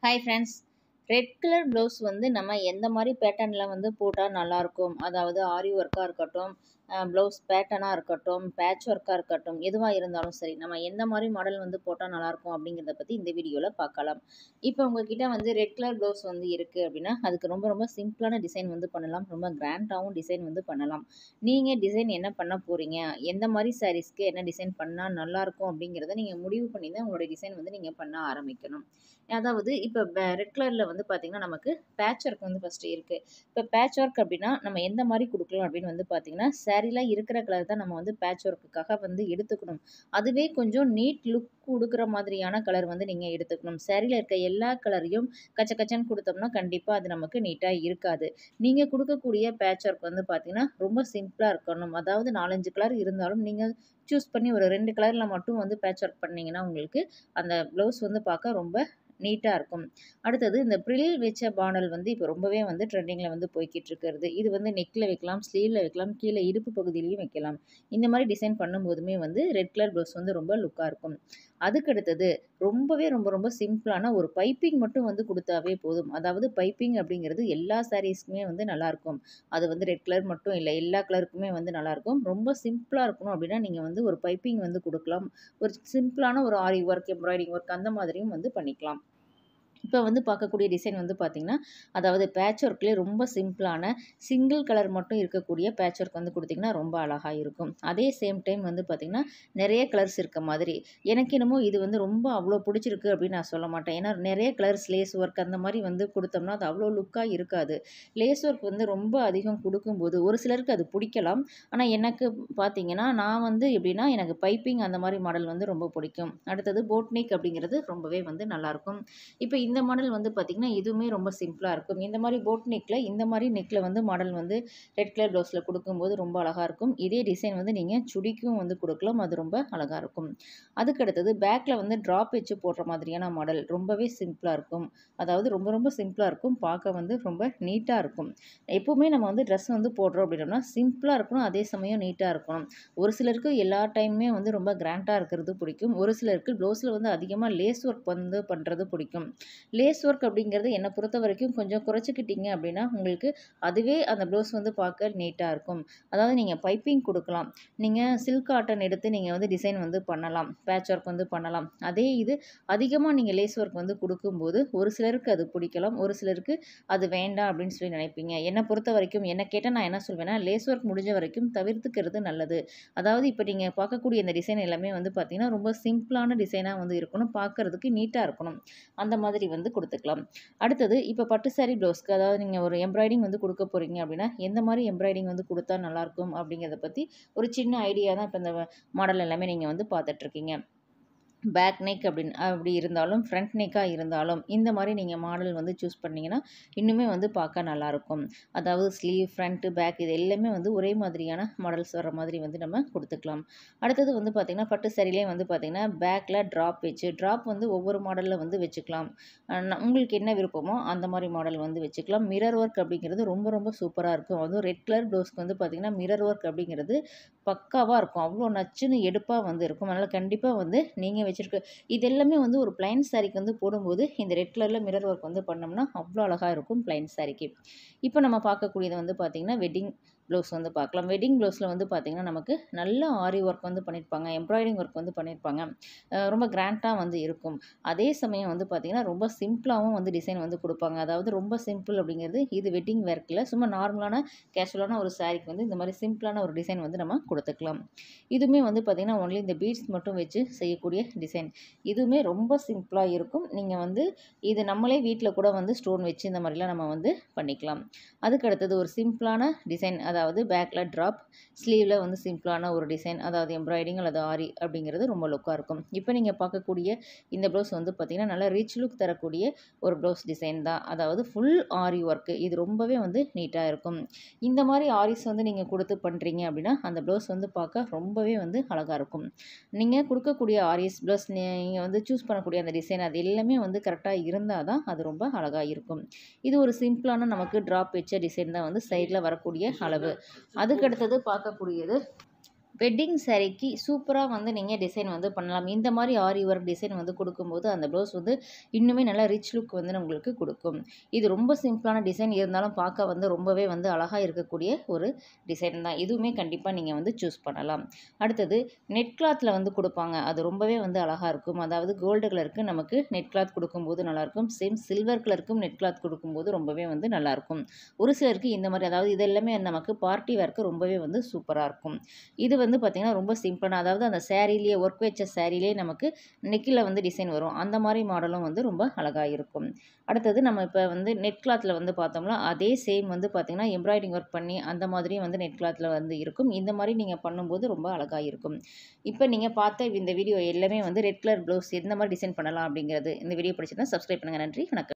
hi friends red colour blouse வந்து நம்ம எந்த மாதிரி பேட்டர்னில் வந்து போட்டால் நல்லாயிருக்கும் அதாவது ஆரி ஒர்க்காக இருக்கட்டும் ப்ளவுஸ் பேட்டர்னாக இருக்கட்டும் பேட்ச் ஒர்க்காக இருக்கட்டும் எதுவாக இருந்தாலும் சரி நம்ம எந்த மாதிரி மாடல் வந்து போட்டால் நல்லாயிருக்கும் அப்படிங்கிறத பற்றி இந்த வீடியோவில் பார்க்கலாம் இப்போ உங்ககிட்ட வந்து ரெட் கலர் ப்ளவுஸ் வந்து இருக்குது அப்படின்னா அதுக்கு ரொம்ப ரொம்ப சிம்பிளான டிசைன் வந்து பண்ணலாம் ரொம்ப கிராண்டாகவும் டிசைன் வந்து பண்ணலாம் நீங்கள் டிசைன் என்ன பண்ண போகிறீங்க எந்த மாதிரி சாரீஸ்க்கு என்ன டிசைன் பண்ணால் நல்லாயிருக்கும் அப்படிங்கிறத நீங்கள் முடிவு பண்ணி தான் உங்களோட டிசைன் வந்து நீங்கள் பண்ண ஆரம்பிக்கணும் அதாவது இப்போ ரெட் கலரில் வந்து பார்த்திங்கன்னா நமக்கு பேட்ச் ஒர்க் வந்து ஃபஸ்ட்டு இருக்குது இப்போ பேட்ச் ஒர்க் அப்படின்னா நம்ம எந்த மாதிரி கொடுக்கலாம் அப்படின்னு வந்து பார்த்திங்கன்னா சேரீலாம் இருக்கிற கலர் தான் நம்ம வந்து பேட்ச் ஒர்க்குக்காக வந்து எடுத்துக்கணும் அதுவே கொஞ்சம் நீட் லுக் கொடுக்குற மாதிரியான கலர் வந்து நீங்கள் எடுத்துக்கணும் சேரீயில் இருக்க எல்லா கலரையும் கச்ச கச்சன்னு கொடுத்தோம்னா கண்டிப்பாக அது நமக்கு நீட்டாக இருக்காது நீங்கள் கொடுக்கக்கூடிய பேட்ச் ஒர்க் வந்து பார்த்திங்கன்னா ரொம்ப சிம்பிளாக இருக்கணும் அதாவது நாலஞ்சு கலர் இருந்தாலும் நீங்கள் சூஸ் பண்ணி ஒரு ரெண்டு கலரில் மட்டும் வந்து பேட்ச் ஒர்க் பண்ணிங்கன்னா உங்களுக்கு அந்த ப்ளவுஸ் வந்து பார்க்க ரொம்ப நீட்டாக இருக்கும் அடுத்தது இந்த ப்ரில் வச்ச பானல் வந்து இப்போ ரொம்பவே வந்து ட்ரெண்டிங்கில் வந்து போய்கிட்டு இருக்கிறது இது வந்து நெக்கில் வைக்கலாம் ஸ்லீவில் வைக்கலாம் கீழே இடுப்பு பகுதியிலையும் வைக்கலாம் இந்த மாதிரி டிசைன் பண்ணும்போதுமே வந்து ரெட் கலர் ப்ளவுஸ் வந்து ரொம்ப லுக்காக இருக்கும் அதுக்கு அடுத்தது ரொம்பவே ரொம்ப ரொம்ப சிம்பிளான ஒரு பைப்பிங் மட்டும் வந்து கொடுத்தாவே போதும் அதாவது பைப்பிங் அப்படிங்கிறது எல்லா சாரீஸ்க்குமே வந்து நல்லாயிருக்கும் அது வந்து ரெட் கலர் மட்டும் இல்லை எல்லா கலருக்குமே வந்து நல்லாயிருக்கும் ரொம்ப சிம்பிளாக இருக்கணும் அப்படின்னா நீங்கள் வந்து ஒரு பைப்பிங் வந்து கொடுக்கலாம் ஒரு சிம்பிளான ஒரு ஆரி ஒர்க் எம்ப்ராய்டிங் ஒர்க் அந்த மாதிரியும் வந்து பண்ணிக்கலாம் இப்போ வந்து பார்க்கக்கூடிய டிசைன் வந்து பார்த்திங்கன்னா அதாவது பேட்ச் ஒர்க்லேயே ரொம்ப சிம்பிளான சிங்கிள் கலர் மட்டும் இருக்கக்கூடிய பேட்ச் ஒர்க் வந்து கொடுத்திங்கன்னா ரொம்ப அழகாக இருக்கும் அதே சேம் டைம் வந்து பார்த்திங்கன்னா நிறைய கலர்ஸ் இருக்க மாதிரி எனக்கு என்னமோ இது வந்து ரொம்ப அவ்வளோ பிடிச்சிருக்கு அப்படின்னு நான் சொல்ல மாட்டேன் ஏன்னா நிறைய கலர்ஸ் லேஸ் ஒர்க் அந்த மாதிரி வந்து கொடுத்தோம்னா அது அவ்வளோ லுக்காக இருக்காது லேஸ் ஒர்க் வந்து ரொம்ப அதிகம் கொடுக்கும்போது ஒரு சிலருக்கு அது பிடிக்கலாம் ஆனால் எனக்கு பார்த்தீங்கன்னா நான் வந்து எப்படின்னா எனக்கு பைப்பிங் அந்த மாதிரி மாடல் வந்து ரொம்ப பிடிக்கும் அடுத்தது போட்னிக் அப்படிங்கிறது ரொம்பவே வந்து நல்லாயிருக்கும் இப்போ இந்த மாடல் வந்து பார்த்திங்கன்னா இதுவுமே ரொம்ப சிம்பிளாக இருக்கும் இந்த மாதிரி போட் நெக்கில் இந்த மாதிரி நெக்கில் வந்து மாடல் வந்து ரெட் கலர் ப்ளவுஸில் கொடுக்கும்போது ரொம்ப அழகாக இருக்கும் இதே டிசைன் வந்து நீங்கள் சுடிக்கும் வந்து கொடுக்கலாம் அது ரொம்ப அழகாக இருக்கும் அதுக்கு அடுத்தது பேக்கில் வந்து ட்ராப் வச்சு போடுற மாதிரியான மாடல் ரொம்பவே சிம்பிளாக இருக்கும் அதாவது ரொம்ப ரொம்ப சிம்பிளாக இருக்கும் பார்க்க வந்து ரொம்ப நீட்டாக இருக்கும் எப்போவுமே நம்ம வந்து ட்ரெஸ் வந்து போடுறோம் அப்படின்னோம்னா சிம்பிளாக இருக்கணும் அதே சமயம் நீட்டாக இருக்கணும் ஒரு சிலருக்கு எல்லா டைமுமே வந்து ரொம்ப கிராண்டாக இருக்கிறது பிடிக்கும் ஒரு சிலருக்கு ப்ளவுஸில் வந்து அதிகமாக லேஸ் ஒர்க் வந்து பண்ணுறது பிடிக்கும் லேஸ் ஒர்க் அப்படிங்கிறது என்னை பொறுத்த வரைக்கும் கொஞ்சம் குறைச்சிக்கிட்டீங்க அப்படின்னா உங்களுக்கு அதுவே அந்த ப்ளவுஸ் வந்து பார்க்க நீட்டாக இருக்கும் அதாவது நீங்கள் பைப்பிங் கொடுக்கலாம் நீங்கள் சில்க் காட்டன் எடுத்து நீங்கள் வந்து டிசைன் வந்து பண்ணலாம் பேட்ச் ஒர்க் வந்து பண்ணலாம் அதே இது அதிகமாக நீங்கள் லேஸ் ஒர்க் வந்து கொடுக்கும்போது ஒரு சிலருக்கு அது பிடிக்கலாம் ஒரு சிலருக்கு அது வேண்டாம் அப்படின்னு சொல்லி நினைப்பீங்க என்னை பொறுத்த வரைக்கும் என்ன கேட்டால் நான் என்ன சொல்வேன்னா லேஸ் ஒர்க் முடிஞ்ச வரைக்கும் தவிர்த்துக்கிறது நல்லது அதாவது இப்போ நீங்கள் பார்க்கக்கூடிய இந்த டிசைன் எல்லாமே வந்து பார்த்திங்கன்னா ரொம்ப சிம்பிளான டிசைனாக வந்து இருக்கணும் பார்க்குறதுக்கு நீட்டாக இருக்கணும் அந்த மாதிரி வந்து கொடுத்துக்கலாம் அடுத்தது இப்போ பட்டு சாரீ ப்ளவுஸ்க்கு அதாவது நீங்கள் ஒரு எம்ப்ராய்டிங் வந்து கொடுக்க போகிறீங்க அப்படின்னா எந்த மாதிரி எம்ப்ராய்டிங் வந்து கொடுத்தா நல்லாயிருக்கும் அப்படிங்கிறத பற்றி ஒரு சின்ன ஐடியா தான் இப்போ இந்த மாடல் எல்லாமே நீங்கள் வந்து பார்த்துட்ருக்கீங்க பேக் நெக் அப்படின்னு அப்படி இருந்தாலும் ஃப்ரண்ட் நெக்காக இருந்தாலும் இந்த மாதிரி நீங்கள் மாடல் வந்து சூஸ் பண்ணிங்கன்னா இன்னுமே வந்து பார்க்க நல்லாயிருக்கும் அதாவது ஸ்லீவ் ஃப்ரண்ட்டு பேக் இது எல்லாமே வந்து ஒரே மாதிரியான மாடல்ஸ் வர மாதிரி வந்து நம்ம கொடுத்துக்கலாம் அடுத்தது வந்து பார்த்திங்கன்னா பட்டு சரிலே வந்து பார்த்திங்கன்னா பேக்கில் ட்ராப் வச்சு ட்ராப் வந்து ஒவ்வொரு மாடலில் வந்து வச்சுக்கலாம் உங்களுக்கு என்ன விருப்பமோ அந்த மாதிரி மாடல் வந்து வச்சுக்கலாம் மிரர் ஒர்க் அப்படிங்கிறது ரொம்ப ரொம்ப சூப்பராக இருக்கும் அதுவும் ரெட் கலர் ப்ளவுஸ்க்கு வந்து பார்த்திங்கன்னா மிரர் ஒர்க் அப்படிங்கிறது பக்காவாக இருக்கும் அவ்வளோ நச்சுன்னு எடுப்பாக வந்து இருக்கும் அதனால் கண்டிப்பாக வந்து நீங்கள் வச்சுருக்க இது எல்லாமே வந்து ஒரு பிளைன் சாரிக்கு வந்து போடும்போது இந்த ரெட் கலரில் மிரர் ஒர்க் வந்து பண்ணோம்னா அவ்வளோ அழகாக இருக்கும் பிளைன் சாரிக்கு இப்போ நம்ம பார்க்கக்கூடியது வந்து பார்த்திங்கன்னா வெட்டிங் ப்ளவுஸ் வந்து பார்க்கலாம் வெட்டிங் ப்ளவுஸில் வந்து பார்த்திங்கன்னா நமக்கு நல்ல ஆரி ஒர்க் வந்து பண்ணியிருப்பாங்க எம்ப்ராய்டிங் ஒர்க் வந்து பண்ணியிருப்பாங்க ரொம்ப கிராண்டாக வந்து இருக்கும் அதே சமயம் வந்து பார்த்திங்கன்னா ரொம்ப சிம்பிளாகவும் வந்து டிசைன் வந்து கொடுப்பாங்க அதாவது ரொம்ப சிம்பிள் அப்படிங்கிறது இது வெட்டிங் ஒர்க்கில் சும்மா நார்மலான கேஷுவலான ஒரு சாரிக்கு வந்து இந்த மாதிரி சிம்பிளான ஒரு டிசைன் வந்து நம்ம கொடுத்துக்கலாம் இதுவுமே வந்து பார்த்திங்கன்னா ஒன்லி இந்த பீட்ஸ் மட்டும் வச்சு செய்யக்கூடிய டிசைன் இதுவுமே ரொம்ப சிம்பிளாக இருக்கும் நீங்கள் வந்து இது நம்மளே வீட்டில் கூட வந்து ஸ்டோன் வச்சு இந்த மாதிரிலாம் நம்ம வந்து பண்ணிக்கலாம் அதுக்கு அடுத்தது ஒரு சிம்பிளான டிசைன் அதாவது பேக்கில் ட்ராப் ஸ்லீவில் வந்து சிம்பிளான ஒரு டிசைன் அதாவது எம்ப்ராய்டிங் அல்லது ஆரி அப்படிங்கிறது ரொம்ப லுக்காக இருக்கும் இப்போ நீங்கள் பார்க்கக்கூடிய இந்த ப்ளவுஸ் வந்து பார்த்திங்கன்னா நல்லா ரிச் லுக் தரக்கூடிய ஒரு ப்ளவுஸ் டிசைன் தான் அதாவது ஃபுல் ஆரி ஒர்க்கு இது ரொம்பவே வந்து நீட்டாக இருக்கும் இந்த மாதிரி ஆரிஸ் வந்து நீங்கள் கொடுத்து பண்ணுறீங்க அப்படின்னா அந்த ப்ளவுஸ் வந்து பார்க்க ரொம்பவே வந்து அழகாக இருக்கும் நீங்கள் கொடுக்கக்கூடிய ஆரிஸ் ப்ளஸ் நீங்கள் வந்து சூஸ் பண்ணக்கூடிய அந்த டிசைன் அது எல்லாமே வந்து கரெக்டாக இருந்தால் தான் அது ரொம்ப அழகாக இருக்கும் இது ஒரு சிம்பிளான நமக்கு ட்ராப் வச்ச டிசைன் தான் வந்து சைடில் வரக்கூடிய அளவு அதுக்கு அடுத்தது பார்க்கக்கூடியது வெட்டிங் சாரீக்கு சூப்பராக வந்து நீங்கள் டிசைன் வந்து பண்ணலாம் இந்த மாதிரி ஆரி ஒர்க் டிசைன் வந்து கொடுக்கும்போது அந்த ப்ளவுஸ் வந்து இன்னுமே நல்லா ரிச் லுக் வந்து உங்களுக்கு கொடுக்கும் இது ரொம்ப சிம்பிளான டிசைன் இருந்தாலும் பார்க்க வந்து ரொம்பவே வந்து அழகாக இருக்கக்கூடிய ஒரு டிசைன் தான் இதுவுமே கண்டிப்பாக நீங்கள் வந்து சூஸ் பண்ணலாம் அடுத்தது நெட் கிளாத்தில் வந்து கொடுப்பாங்க அது ரொம்பவே வந்து அழகாக இருக்கும் அதாவது கோல்டு கலருக்கு நமக்கு நெட் கிளாத் கொடுக்கும்போது நல்லாயிருக்கும் சேம் சில்வர் கலருக்கும் நெட் கிளாத் கொடுக்கும்போது ரொம்பவே வந்து நல்லாயிருக்கும் ஒரு சிலருக்கு இந்த மாதிரி அதாவது இது எல்லாமே நமக்கு பார்ட்டி வேர்க்கு ரொம்பவே வந்து சூப்பராக இருக்கும் இது வந்து பார்த்திங்கன்னா ரொம்ப சிம்பிளான அதாவது அந்த சேரீலேயே ஒர்க் வச்ச சேரீலேயே நமக்கு நெக்கில் வந்து டிசைன் வரும் அந்த மாதிரி மாடலும் வந்து ரொம்ப அழகாக இருக்கும் அடுத்தது நம்ம இப்போ வந்து நெட் கிளாத்தில் வந்து பார்த்தோம்னா அதே சேம் வந்து பார்த்திங்கன்னா எம்ப்ராய்டிங் ஒர்க் பண்ணி அந்த மாதிரியும் வந்து நெட் கிளாத்தில் வந்து இருக்கும் இந்த மாதிரி நீங்கள் பண்ணும்போது ரொம்ப அழகாக இருக்கும் இப்போ நீங்கள் பார்த்த இந்த வீடியோ எல்லாமே வந்து ரெட் கலர் ப்ளவுஸ் எந்த மாதிரி டிசைன் பண்ணலாம் அப்படிங்கிறது இந்த வீடியோ பிடிச்சிருந்தா சப்ஸ்கிரைப் பண்ணுங்கள் நன்றி வணக்கம்